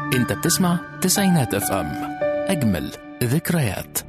انت بتسمع تسعينات اف ام اجمل ذكريات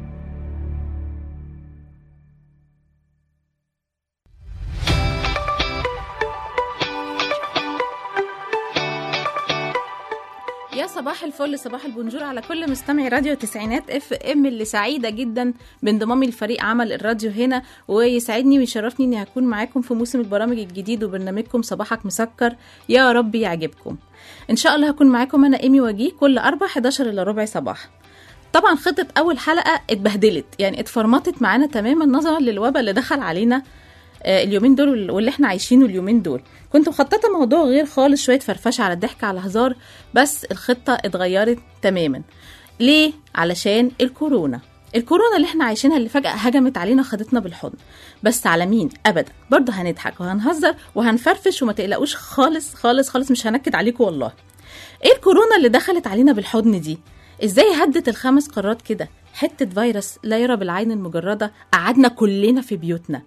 يا صباح الفل صباح البونجور على كل مستمعي راديو تسعينات اف ام اللي سعيده جدا بانضمامي لفريق عمل الراديو هنا ويسعدني ويشرفني اني هكون معاكم في موسم البرامج الجديد وبرنامجكم صباحك مسكر يا رب يعجبكم ان شاء الله هكون معاكم انا ايمي وجيه كل اربع 11 الا ربع صباح طبعا خطه اول حلقه اتبهدلت يعني اتفرمطت معانا تماما نظرا للوباء اللي دخل علينا آه، اليومين دول واللي احنا عايشينه اليومين دول كنت مخططه موضوع غير خالص شويه فرفشه على الضحك على هزار بس الخطه اتغيرت تماما ليه علشان الكورونا الكورونا اللي احنا عايشينها اللي فجأة هجمت علينا خدتنا بالحضن بس على مين أبدا برضه هنضحك وهنهزر وهنفرفش وما تقلقوش خالص خالص خالص مش هنكد عليكم والله ايه الكورونا اللي دخلت علينا بالحضن دي ازاي هدت الخمس قارات كده حتة فيروس لا يرى بالعين المجردة قعدنا كلنا في بيوتنا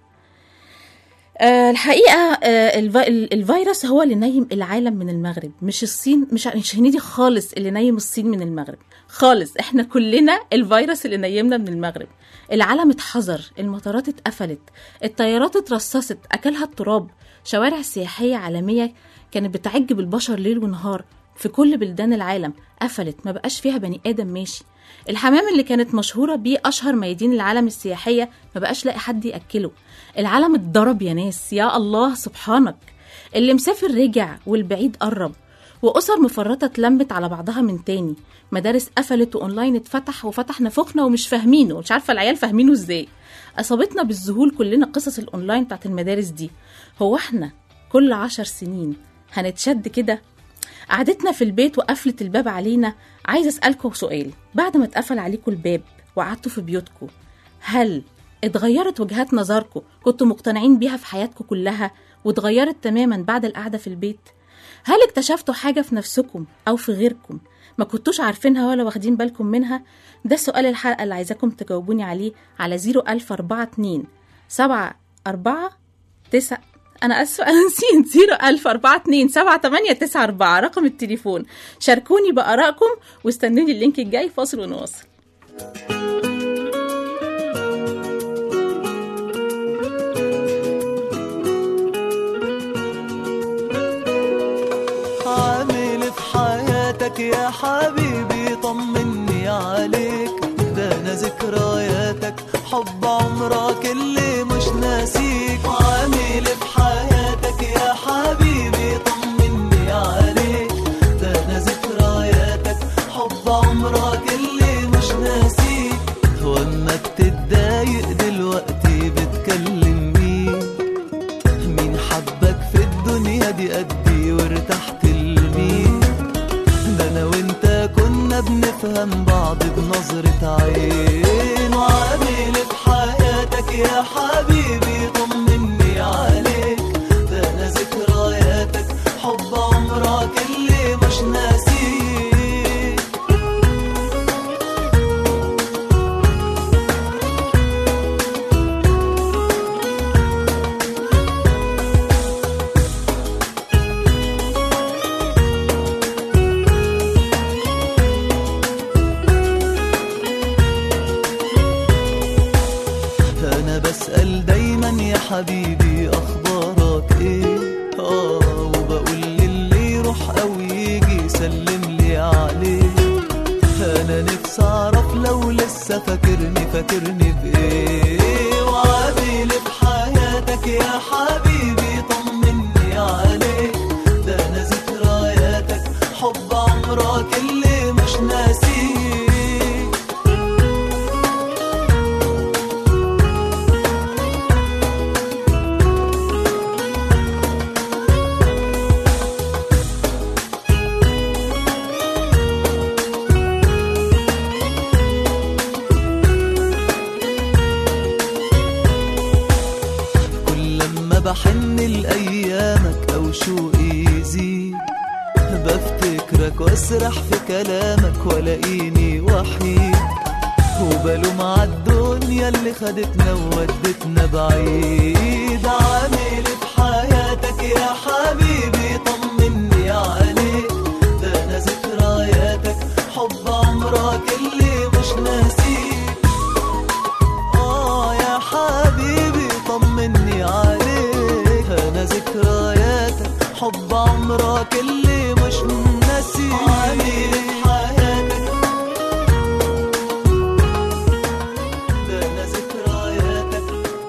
آه، الحقيقة آه، الف- ال- الفيروس هو اللي نيم العالم من المغرب مش الصين مش مش هنيدي خالص اللي نيم الصين من المغرب خالص احنا كلنا الفيروس اللي نيمنا من المغرب العالم اتحظر المطارات اتقفلت الطيارات اترصصت اكلها التراب شوارع سياحية عالمية كانت بتعج بالبشر ليل ونهار في كل بلدان العالم قفلت ما بقاش فيها بني ادم ماشي الحمام اللي كانت مشهورة بيه أشهر ميادين العالم السياحية ما بقاش لاقي حد يأكله العالم اتضرب يا ناس يا الله سبحانك اللي مسافر رجع والبعيد قرب وأسر مفرطة اتلمت على بعضها من تاني مدارس قفلت وأونلاين اتفتح وفتح نفوخنا ومش فاهمينه مش عارفة العيال فاهمينه ازاي أصابتنا بالذهول كلنا قصص الأونلاين بتاعت المدارس دي هو احنا كل عشر سنين هنتشد كده قعدتنا في البيت وقفلت الباب علينا عايزه اسالكم سؤال بعد ما اتقفل عليكم الباب وقعدتوا في بيوتكم هل اتغيرت وجهات نظركم كنتوا مقتنعين بيها في حياتكم كلها واتغيرت تماما بعد القعده في البيت هل اكتشفتوا حاجه في نفسكم او في غيركم ما كنتوش عارفينها ولا واخدين بالكم منها ده سؤال الحلقه اللي عايزاكم تجاوبوني عليه على 01042 7 4 9 انا اسفه انا نسيت 01042 7894 رقم التليفون شاركوني بارائكم واستنوني اللينك الجاي فاصل ونواصل عامل في حياتك يا حبيبي طمني عليك ده انا ذكرياتك حب عمرك اللي مش ناسيك عامل في حياتك يا حبيبي طمني عليك ده انا ذكرياتك حب عمرك اللي مش ناسيك واما بتتضايق دلوقتي بتكلم مين مين حبك في الدنيا دي قدي وارتحت لمين ده انا وانت كنا بنفهم بعض بنظرة عين وعامل في حياتك يا حبيبي طمني عليك ده انا ذكرياتك حب عمرك اللي مش ناسيك انا بسأل دايما يا حبيبي اخبارك ايه اه وبقول للي يروح او يجي سلم لي عليه انا نفسي اعرف لو لسه فاكرني فاكرني بايه وعامل في حياتك يا حبيبي طمني عليك ده انا ذكرياتك حب عمرك اللي مش ناسيك كل لما بحن لأيامك أو شوقي يزيد بفتكرك واسرح في كلامك ولاقيني وحيد وبلوم عالدنيا اللي خدتنا وودتنا بعيد عامل في حياتك يا حبيبي طمني عليك ده انا ذكرياتك عمرك اللي مش ناسيه آه يا حبيبي طمني عليك أنا ذكرياتك حب عمرك اللي مش ناسي عميل حياتك ده أنا ذكرياتك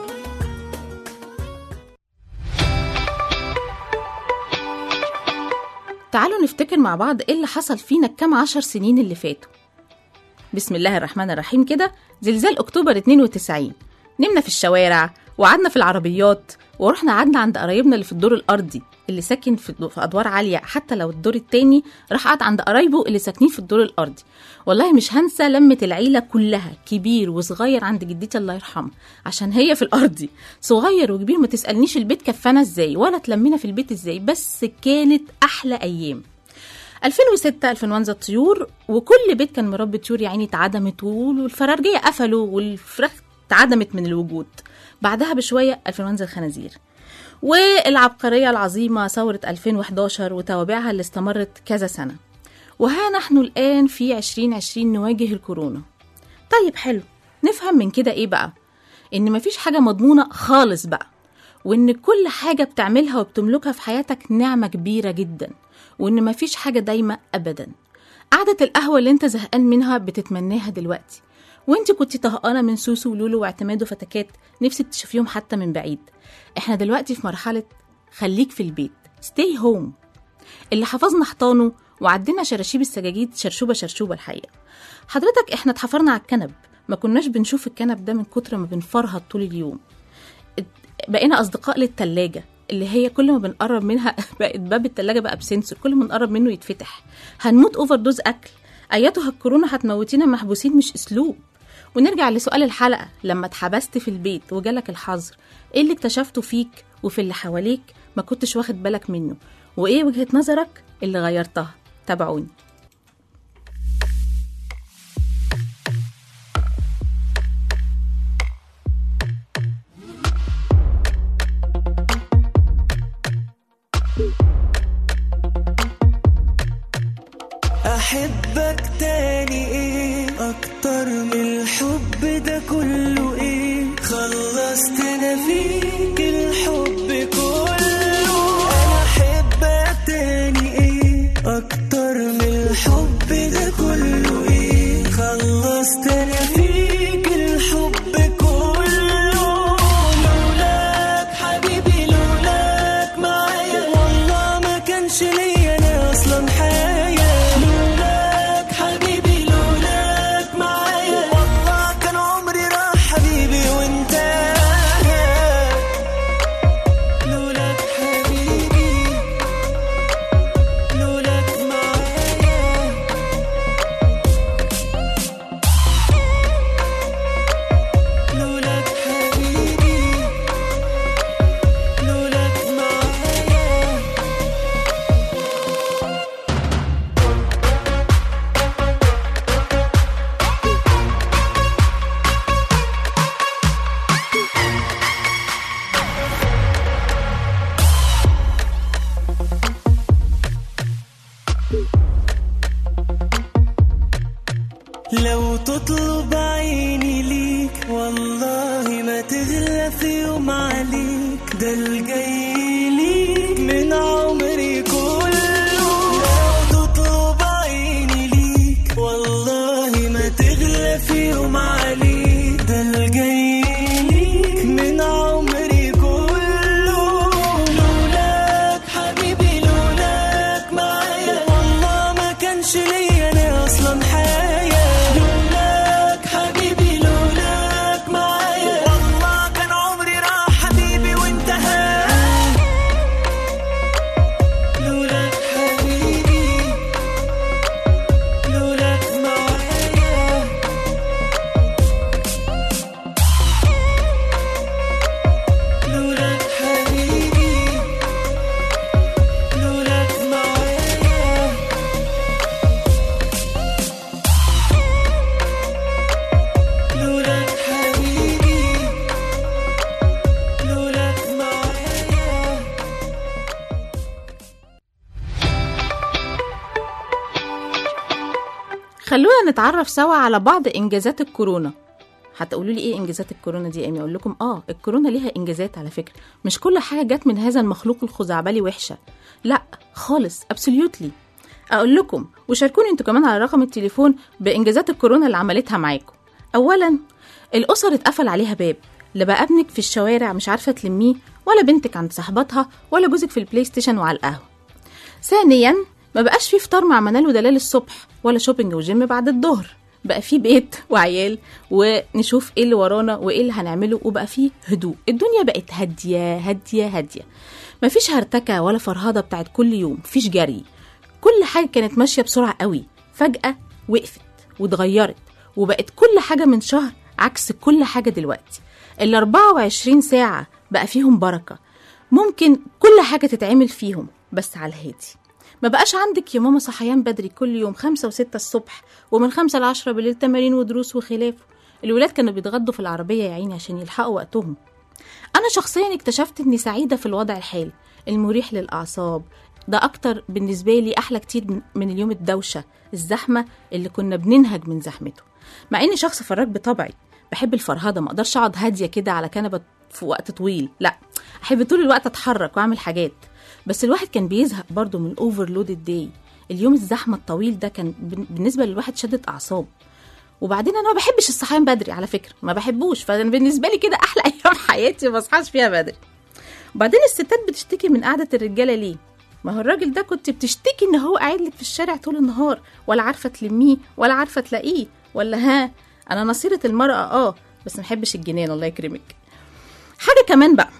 تعالوا نفتكر مع بعض ايه اللي حصل فينا الكام عشر سنين اللي فاتوا بسم الله الرحمن الرحيم كده زلزال اكتوبر 92 نمنا في الشوارع وقعدنا في العربيات ورحنا قعدنا عند قرايبنا اللي في الدور الارضي اللي ساكن في في ادوار عاليه حتى لو الدور التاني راح قعد عند قرايبه اللي ساكنين في الدور الارضي والله مش هنسى لمه العيله كلها كبير وصغير عند جدتي الله يرحمها عشان هي في الارضي صغير وكبير ما تسالنيش البيت كفانا ازاي ولا اتلمينا في البيت ازاي بس كانت احلى ايام 2006 انفلونزا الطيور وكل بيت كان مربي طيور يا عيني اتعدمت والفرارجيه قفلوا والفراخ اتعدمت من الوجود بعدها بشويه انفلونزا الخنازير والعبقريه العظيمه ثوره 2011 وتوابعها اللي استمرت كذا سنه وها نحن الان في 2020 نواجه الكورونا طيب حلو نفهم من كده ايه بقى ان مفيش حاجه مضمونه خالص بقى وان كل حاجه بتعملها وبتملكها في حياتك نعمه كبيره جدا وان مفيش حاجه دايمه ابدا قعدة القهوة اللي انت زهقان منها بتتمناها دلوقتي وانت كنت طهقانة من سوسو ولولو واعتماد وفتكات نفسك تشوفيهم حتى من بعيد احنا دلوقتي في مرحلة خليك في البيت stay home اللي حفظنا حيطانه وعدينا شراشيب السجاجيد شرشوبة شرشوبة الحقيقة حضرتك احنا اتحفرنا على الكنب ما كناش بنشوف الكنب ده من كتر ما بنفرهد طول اليوم بقينا اصدقاء للتلاجة اللي هي كل ما بنقرب منها بقت باب التلاجة بقى بسنسور كل ما نقرب منه يتفتح هنموت اوفر دوز اكل اياتها الكورونا هتموتينا محبوسين مش اسلوب ونرجع لسؤال الحلقة لما اتحبست في البيت وجالك الحظر ايه اللي اكتشفته فيك وفي اللي حواليك ما كنتش واخد بالك منه وايه وجهة نظرك اللي غيرتها تابعوني احبك تاني ايه اكتر من الحب ده كله ايه خلصت انا فيك الحب كله انا احبك تاني ايه اكتر من الحب ده كله ايه خلصت انا فيك الحب كله لولاك حبيبي لولاك معايا والله ما كانش ليا انا اصلا حياه لولاك حبيبي لولاك معايا والله كان عمري راح حبيبي وانت لولاك حبيبي لولاك معايا لولاك حبيبي لولاك معايا لو تطلب عيني ليك والله ما تغلى في يوم عليك ده الجاي ليك من عمري كله لو تطلب عيني ليك والله ما تغلى في يوم عليك ده الجاي ليك من عمري كله لولاك حبيبي لولاك معايا والله ما كانش ليا انا اصلا حياه لولاك حبيبي لولاك معايا والله كان عمري راح حبيبي وانتهى خلونا نتعرف سوا على بعض انجازات الكورونا هتقولوا لي ايه انجازات الكورونا دي يا ايمي اقول لكم اه الكورونا ليها انجازات على فكره مش كل حاجه جت من هذا المخلوق الخزعبلي وحشه لا خالص ابسوليوتلي اقول لكم وشاركوني انتوا كمان على رقم التليفون بانجازات الكورونا اللي عملتها معاكم اولا الاسر اتقفل عليها باب لا بقى ابنك في الشوارع مش عارفه تلميه ولا بنتك عند صاحباتها ولا جوزك في البلاي ستيشن وعلى القهوه ثانيا ما بقاش في فطار مع منال ودلال الصبح ولا شوبينج وجيم بعد الظهر بقى في بيت وعيال ونشوف ايه اللي ورانا وايه اللي هنعمله وبقى في هدوء الدنيا بقت هاديه هاديه هاديه مفيش هرتكه ولا فرهضه بتاعت كل يوم مفيش جري كل حاجه كانت ماشيه بسرعه قوي فجاه وقفت واتغيرت وبقت كل حاجه من شهر عكس كل حاجه دلوقتي ال 24 ساعه بقى فيهم بركه ممكن كل حاجه تتعمل فيهم بس على الهادي ما بقاش عندك يا ماما صحيان بدري كل يوم خمسة وستة الصبح ومن خمسة لعشرة بالليل تمارين ودروس وخلافه الولاد كانوا بيتغدوا في العربية يا عيني عشان يلحقوا وقتهم أنا شخصيا اكتشفت إني سعيدة في الوضع الحالي المريح للأعصاب ده أكتر بالنسبة لي أحلى كتير من- من اليوم الدوشة الزحمة اللي كنا بننهج من زحمته مع إني شخص فراك بطبعي بحب الفرهدة ما أقدرش أقعد هادية كده على كنبة في وقت طويل لا أحب طول الوقت أتحرك وأعمل حاجات بس الواحد كان بيزهق برضه من اوفرلود داي اليوم الزحمه الطويل ده كان بن- بالنسبه للواحد شدة اعصاب وبعدين انا ما بحبش الصحيان بدري على فكره ما بحبوش فانا بالنسبه لي كده احلى ايام حياتي ما اصحاش فيها بدري وبعدين الستات بتشتكي من قعده الرجاله ليه ما هو الراجل ده كنت بتشتكي ان هو قاعد لك في الشارع طول النهار ولا عارفه تلميه ولا عارفه تلاقيه ولا ها انا نصيره المراه اه بس ما بحبش الجنان الله يكرمك حاجه كمان بقى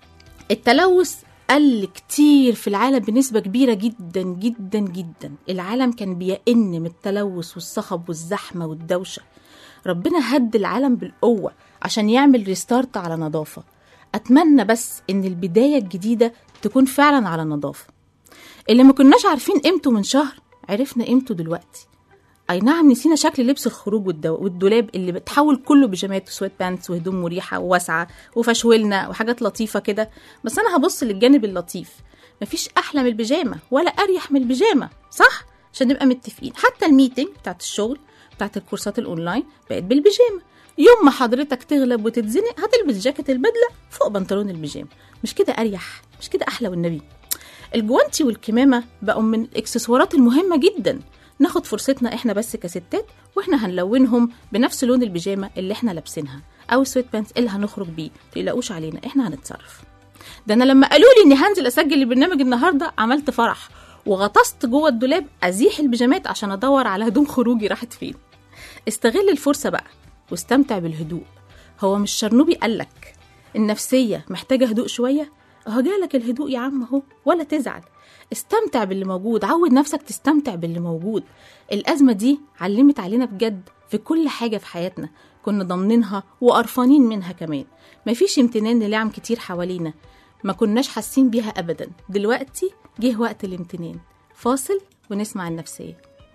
التلوث قل كتير في العالم بنسبة كبيرة جدا جدا جدا العالم كان بيئن من التلوث والصخب والزحمة والدوشة ربنا هد العالم بالقوة عشان يعمل ريستارت على نظافة أتمنى بس إن البداية الجديدة تكون فعلا على نظافة اللي ما كناش عارفين قيمته من شهر عرفنا قيمته دلوقتي اي نعم نسينا شكل لبس الخروج والدو... والدولاب اللي بتحول كله بيجامات وسويت بانتس وهدوم مريحه وواسعه وفشولنا وحاجات لطيفه كده بس انا هبص للجانب اللطيف مفيش احلى من البيجامه ولا اريح من البيجامه صح عشان نبقى متفقين حتى الميتنج بتاعت الشغل بتاعت الكورسات الاونلاين بقت بالبيجامه يوم ما حضرتك تغلب وتتزنق هتلبس جاكيت البدله فوق بنطلون البيجامه مش كده اريح مش كده احلى والنبي الجوانتي والكمامه بقوا من الاكسسوارات المهمه جدا ناخد فرصتنا احنا بس كستات واحنا هنلونهم بنفس لون البيجامه اللي احنا لابسينها او السويت بانس اللي هنخرج بيه تقلقوش علينا احنا هنتصرف ده انا لما قالوا لي اني هنزل اسجل البرنامج النهارده عملت فرح وغطست جوه الدولاب ازيح البيجامات عشان ادور على هدوم خروجي راحت فين استغل الفرصه بقى واستمتع بالهدوء هو مش شرنوبي قالك النفسيه محتاجه هدوء شويه اهو جالك الهدوء يا عم اهو ولا تزعل استمتع باللي موجود عود نفسك تستمتع باللي موجود الأزمة دي علمت علينا بجد في كل حاجة في حياتنا كنا ضامنينها وقرفانين منها كمان مفيش امتنان لنعم كتير حوالينا ما كناش حاسين بيها أبدا دلوقتي جه وقت الامتنان فاصل ونسمع النفسية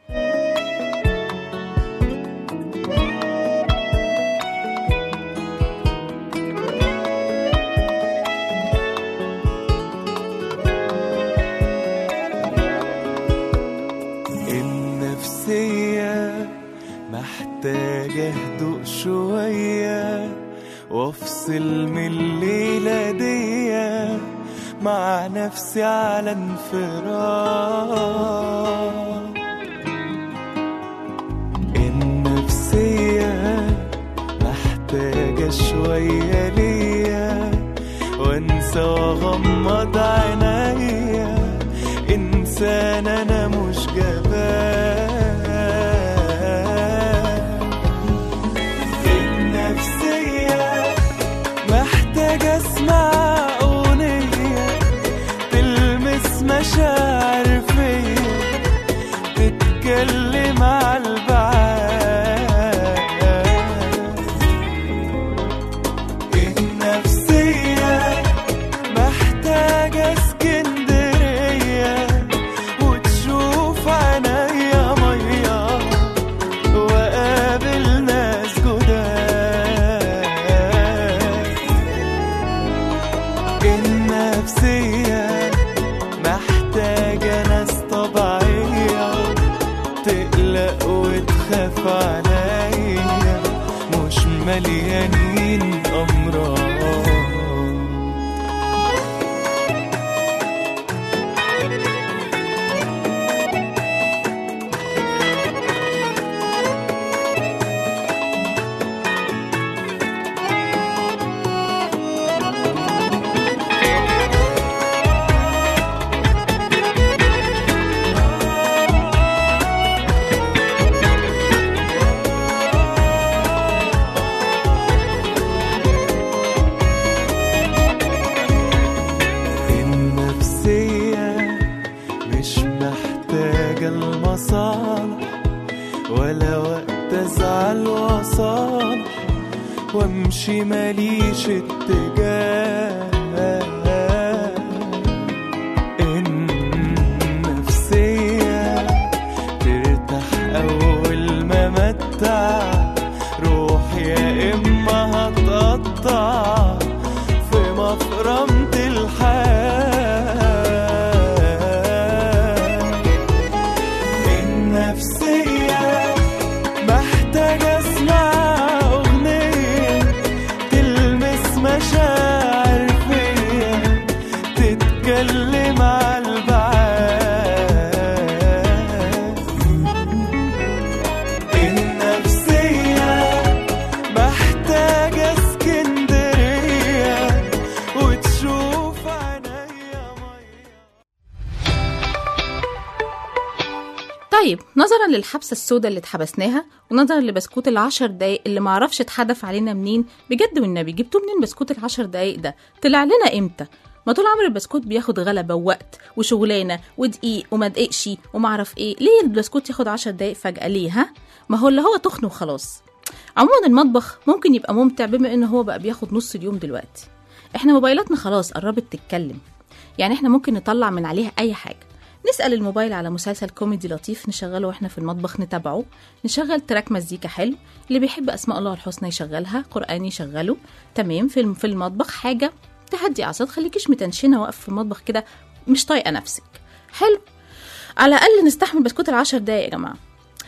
النفسية محتاجة هدوء شوية وافصل من الليلة دي مع نفسي على انفراد النفسية محتاجة شوية ليا وانسى واغمض عينيا انسان انا مش جبان النفسية محتاجة اسمع اغنية تلمس مشاعر فيا تتكلم على البعاد النفسية محتاجة اسكندرية وتشوف عينيا مية وقابل ناس جداد النفسية محتاجة ناس طبيعية تقلق وتخاف عليا مش مليانين أمراض النفسية مش محتاجة المصالح ولا وقت أزعل وأصالح وأمشي ماليش اتجاه النفسية ترتاح أول ما متع روح يا إما هتقطع في مفرمة الحياة النفسية محتاجة اسمع أغنية تلمس مشاعر فيا تتكلم على البعاد النفسية محتاجة اسكندرية وتشوف عينيا مية طيب نظرا للحبسه السوداء اللي اتحبسناها ونظرا لبسكوت العشر دقايق اللي معرفش اتحدف علينا منين بجد والنبي جبتوه منين بسكوت العشر دقايق ده طلع لنا امتى ما طول عمر البسكوت بياخد غلبة ووقت وشغلانة ودقيق وما دقيقش ومعرف ايه ليه البسكوت ياخد عشر دقايق فجأة ليه ها ما هو اللي هو تخن وخلاص عموما المطبخ ممكن يبقى ممتع بما ان هو بقى بياخد نص اليوم دلوقتي احنا موبايلاتنا خلاص قربت تتكلم يعني احنا ممكن نطلع من عليها اي حاجه نسأل الموبايل على مسلسل كوميدي لطيف نشغله واحنا في المطبخ نتابعه نشغل تراك مزيكا حلو اللي بيحب اسماء الله الحسنى يشغلها قرآن يشغله تمام في الم- في المطبخ حاجة تهدي اعصاب خليكيش متنشنة واقف في المطبخ كده مش طايقة نفسك حلو على الأقل نستحمل بسكوت العشر دقايق يا جماعة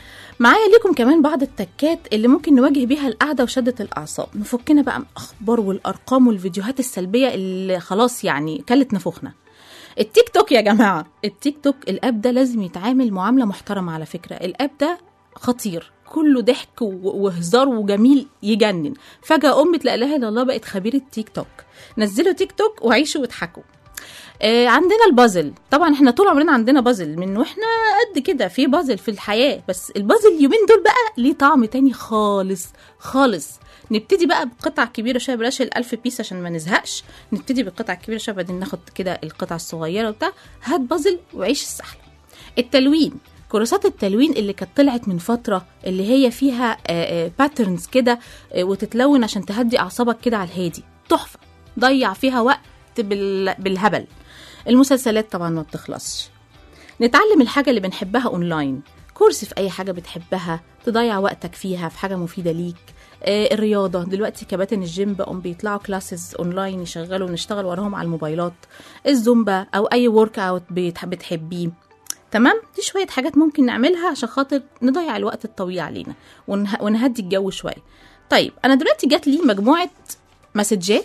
معايا ليكم كمان بعض التكات اللي ممكن نواجه بيها القعده وشده الاعصاب نفكنا بقى من الاخبار والارقام والفيديوهات السلبيه اللي خلاص يعني كلت نفوخنا التيك توك يا جماعه التيك توك الاب ده لازم يتعامل معامله محترمه على فكره الاب ده خطير كله ضحك و- وهزار وجميل يجنن فجاه ام لا اله الا الله بقت خبيره تيك توك نزلوا تيك توك وعيشوا واضحكوا آه، عندنا البازل طبعا احنا طول عمرنا عندنا بازل من واحنا قد كده في بازل في الحياه بس البازل اليومين دول بقى ليه طعم تاني خالص خالص نبتدي بقى بقطع كبيره شويه بلاش الالف بيس عشان ما نزهقش نبتدي بالقطع الكبيره شويه بعدين ناخد كده القطع الصغيره وبتاع هات بازل وعيش السحله التلوين كورسات التلوين اللي كانت طلعت من فترة اللي هي فيها باترنز كده آه، وتتلون عشان تهدي أعصابك كده على الهادي تحفة ضيع فيها وقت بال- بالهبل المسلسلات طبعا ما بتخلصش نتعلم الحاجة اللي بنحبها اونلاين كورس في اي حاجة بتحبها تضيع وقتك فيها في حاجة مفيدة ليك آه الرياضة دلوقتي كباتن الجيم بقوا بيطلعوا كلاسز اونلاين يشغلوا ونشتغل وراهم على الموبايلات الزومبا او اي ورك اوت بتحبيه تمام دي شوية حاجات ممكن نعملها عشان خاطر نضيع الوقت الطويل علينا ونه... ونهدي الجو شوية طيب انا دلوقتي جات لي مجموعة مسجات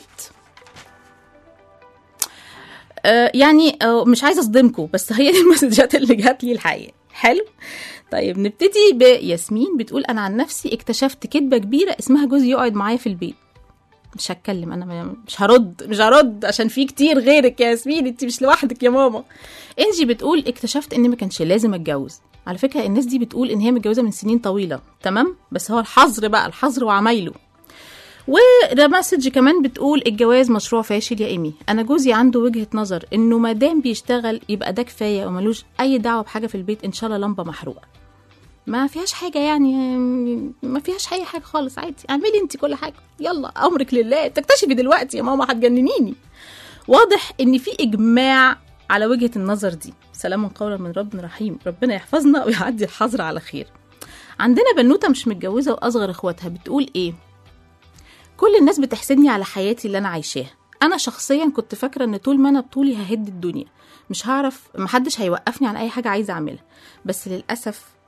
آه، يعني آه، مش عايزه اصدمكم بس هي دي المسجات اللي جات لي الحقيقه حلو طيب نبتدي بياسمين بتقول انا عن نفسي اكتشفت كدبه كبيره اسمها جوزي يقعد معايا في البيت مش هتكلم انا م- مش هرد مش هرد عشان في كتير غيرك يا ياسمين انت مش لوحدك يا ماما انجي بتقول اكتشفت ان ما كانش لازم اتجوز على فكره الناس دي بتقول ان هي متجوزه من سنين طويله تمام بس هو الحظر بقى الحظر وعمايله وده مسج كمان بتقول الجواز مشروع فاشل يا ايمي انا جوزي عنده وجهه نظر انه ما دام بيشتغل يبقى ده كفايه وملوش اي دعوه بحاجه في البيت ان شاء الله لمبه محروقه ما فيهاش حاجه يعني ما فيهاش اي حاجه خالص عادي اعملي انت كل حاجه يلا امرك لله تكتشفي دلوقتي يا ماما هتجننيني واضح ان في اجماع على وجهه النظر دي سلام قولا من رب رحيم ربنا يحفظنا ويعدي الحظر على خير عندنا بنوته مش متجوزه واصغر اخواتها بتقول ايه كل الناس بتحسدني على حياتي اللي انا عايشاها انا شخصيا كنت فاكره ان طول ما انا بطولي ههد الدنيا مش هعرف محدش هيوقفني عن اي حاجه عايزه اعملها بس للاسف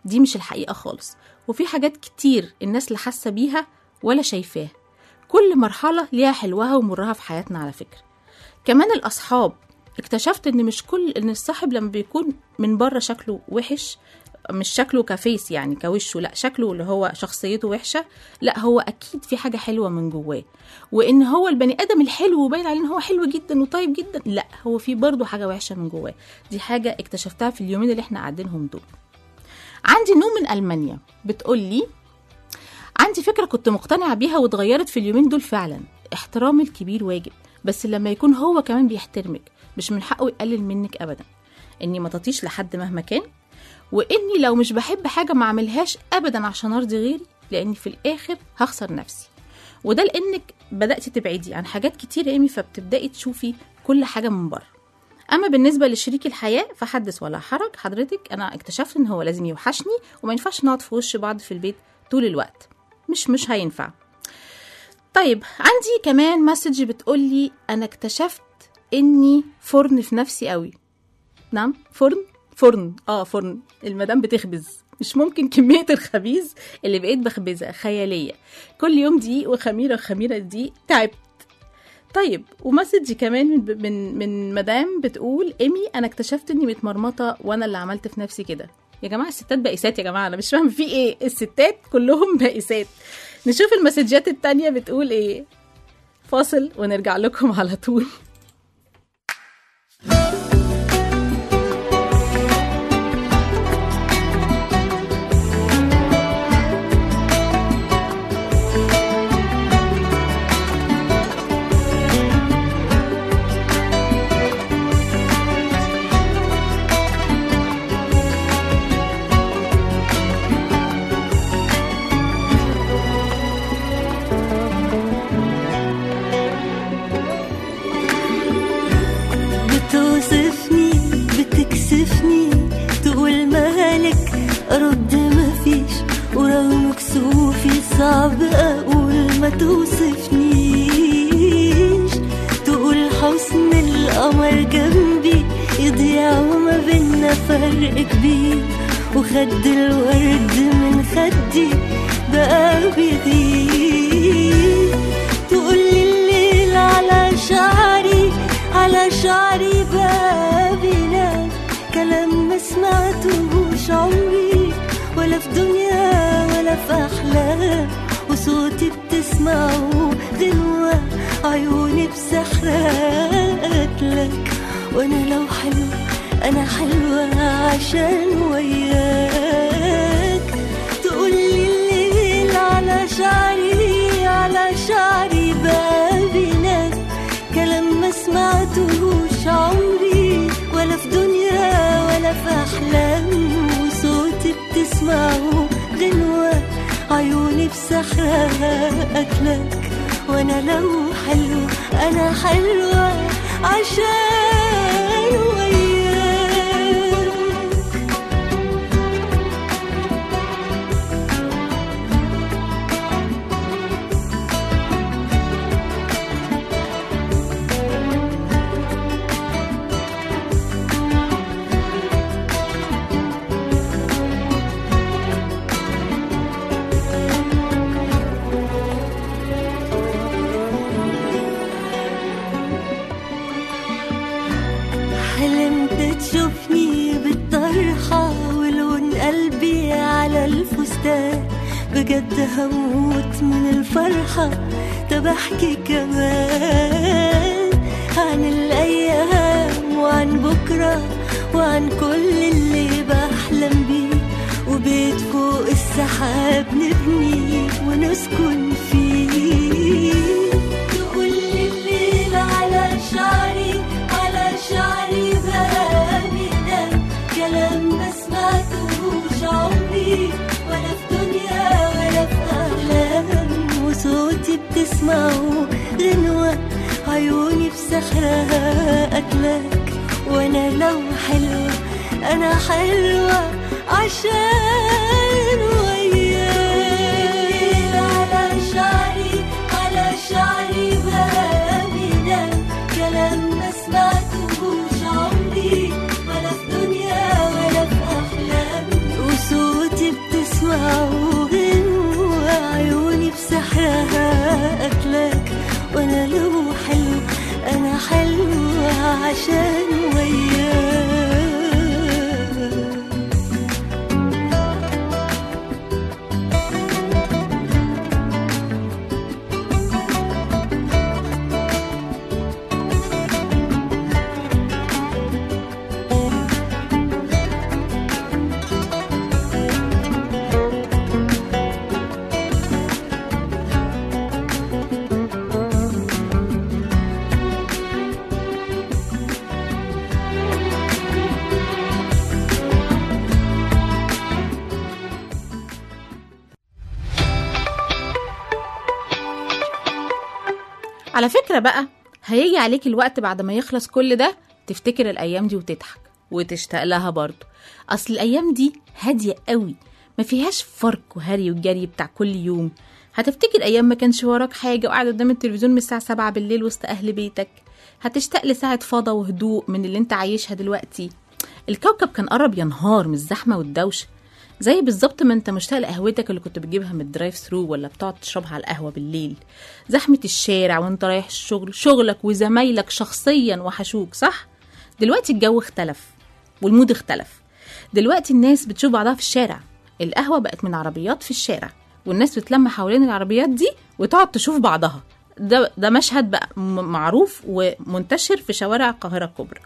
دي مش الحقيقة خالص وفي حاجات كتير الناس لا حاسة بيها ولا شايفاها كل مرحلة ليها حلوها ومرها في حياتنا على فكرة كمان الأصحاب اكتشفت ان مش كل ان الصاحب لما بيكون من بره شكله وحش مش شكله كفيس يعني كوشه لا شكله اللي هو شخصيته وحشه لا هو اكيد في حاجه حلوه من جواه وان هو البني ادم الحلو وباين عليه ان هو حلو جدا وطيب جدا لا هو في برضه حاجه وحشه من جواه دي حاجه اكتشفتها في اليومين اللي احنا قاعدينهم دول عندي نوم من المانيا بتقول لي عندي فكره كنت مقتنعه بيها واتغيرت في اليومين دول فعلا احترام الكبير واجب بس لما يكون هو كمان بيحترمك مش من حقه يقلل منك ابدا اني ما تطيش لحد مهما كان واني لو مش بحب حاجه ما اعملهاش ابدا عشان ارضي غيري لاني في الاخر هخسر نفسي وده لانك بداتي تبعدي عن حاجات كتير يا ايمي فبتبداي تشوفي كل حاجه من بره اما بالنسبه لشريك الحياه فحدث ولا حرج حضرتك انا اكتشفت ان هو لازم يوحشني وما ينفعش نقعد في وش بعض في البيت طول الوقت مش مش هينفع طيب عندي كمان مسج بتقولي انا اكتشفت اني فرن في نفسي قوي نعم فرن فرن اه فرن المدام بتخبز مش ممكن كمية الخبيز اللي بقيت بخبزها خيالية كل يوم دقيق وخميرة خميرة دي تعبت طيب ومسج كمان من من من مدام بتقول ايمي انا اكتشفت اني متمرمطه وانا اللي عملت في نفسي كده يا جماعه الستات بائسات يا جماعه انا مش فاهمه في ايه الستات كلهم بائسات نشوف المسجات التانية بتقول ايه فاصل ونرجع لكم على طول بتوصفني بتكسفني تقول مالك ارد مفيش ورغم كسوفي صعب اقول ما توصفنيش تقول حسن القمر جنبي يضيع وما بينا فرق كبير وخد الورد من خدي بقى بيغيب تقولي الليل على شعري على شعري بقى بينام كلام ما سمعتهوش عمري ولا في دنيا ولا في أحلام وصوتي بتسمعه غنوة عيوني بسحرات لك وأنا لو حلو أنا حلوة عشان وياك تقولي الليل على شعري على شعري بقى بينام كلام ما سمعتهوش عمري ولا في دنيا ولا في أحلام وصوتي بتسمعه غنوة عيوني بسحرها أكلك وأنا لو حلو أنا حلوة عشان وياك حلمت تشوفني بالطرحة ولون قلبي على الفستان بجد هموت من الفرحة طب احكي كمان عن الأيام وعن بكرة وعن كل اللي بحلم بيه وبيت فوق السحاب نبني ونسكن فيه تقولي الليل على شعري على شعري بقى بينام كلام ما سمعتهوش عمري ولا في دنيا ولا في أحلام وصوتي بتسمعه غنوة عيوني بسحرها أكلك وأنا لو حلوة أنا حلوة عشان وياك على شعري على شعري بقى بينام كلام ما سمعتهوش عمري ولا في دنيا ولا في أحلام وصوتي وغنوة عيوني بسحرها قتلك وانا لو حلو انا حلوة عشان وياك على فكرة بقى هيجي عليك الوقت بعد ما يخلص كل ده تفتكر الأيام دي وتضحك وتشتاق لها برضه أصل الأيام دي هادية قوي ما فيهاش فرق وهري وجري بتاع كل يوم هتفتكر أيام ما كانش وراك حاجة وقاعد قدام التلفزيون من الساعة سبعة بالليل وسط أهل بيتك هتشتاق لساعة فضا وهدوء من اللي انت عايشها دلوقتي الكوكب كان قرب ينهار من الزحمة والدوشة زي بالظبط ما انت مشتاق لقهوتك اللي كنت بتجيبها من الدرايف ثرو ولا بتقعد تشربها على القهوه بالليل زحمه الشارع وانت رايح الشغل شغلك وزمايلك شخصيا وحشوك صح دلوقتي الجو اختلف والمود اختلف دلوقتي الناس بتشوف بعضها في الشارع القهوه بقت من عربيات في الشارع والناس بتلم حوالين العربيات دي وتقعد تشوف بعضها ده ده مشهد بقى م- معروف ومنتشر في شوارع القاهره الكبرى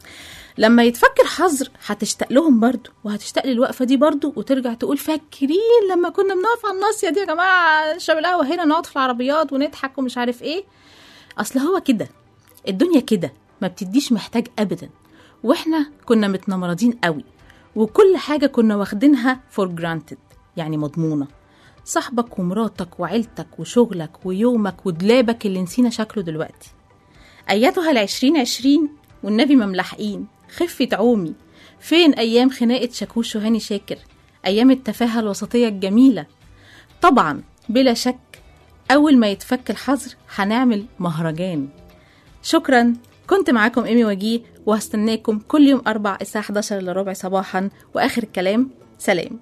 لما يتفك الحظر هتشتاق لهم برضو وهتشتاق للوقفه دي برضو وترجع تقول فاكرين لما كنا بنقف على الناصيه دي يا جماعه نشرب القهوه هنا نقعد في العربيات ونضحك ومش عارف ايه اصل هو كده الدنيا كده ما بتديش محتاج ابدا واحنا كنا متنمرضين قوي وكل حاجه كنا واخدينها فور جرانتد يعني مضمونه صاحبك ومراتك وعيلتك وشغلك ويومك ودلابك اللي نسينا شكله دلوقتي أيتها العشرين عشرين والنبي مملحقين خفة عومي فين أيام خناقة شاكوش وهاني شاكر أيام التفاهة الوسطية الجميلة طبعا بلا شك أول ما يتفك الحظر هنعمل مهرجان شكرا كنت معاكم إيمي وجيه وهستناكم كل يوم أربع الساعة 11 إلا ربع صباحا وآخر الكلام سلام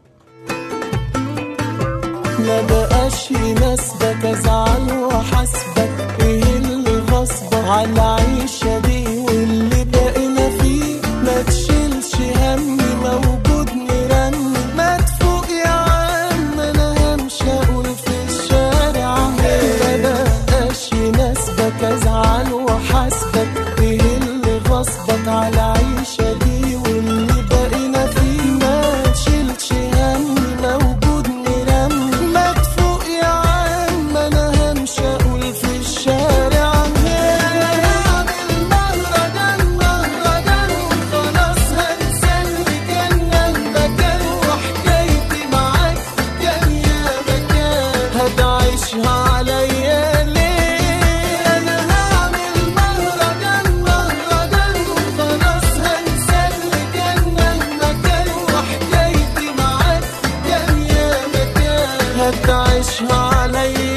ما بقاش يناسبك ازعل واحاسبك ايه اللي غصبك على العيشة دي واللي بقينا فيه ما تشيلش همي موجود نرني ما تفوق يا عم انا همشي اقول في الشارع ما بقاش يناسبك ازعل واحاسبك ايه اللي غصبك على العيشة دي واللي بقينا فيه ما تشيلش همي موجود نرمي ما تفوق يا عم انا همشي اقول في الشارع هعمل مهرجان مهرجان وخلاص هنسى اللي كان مكان وحكايتي معاك كان يا مكان هتعيشها عليا ليه انا هعمل مهرجان مهرجان وخلاص هنسى اللي كان مكان وحكايتي معاك كان يا مكان هتعيشها عليا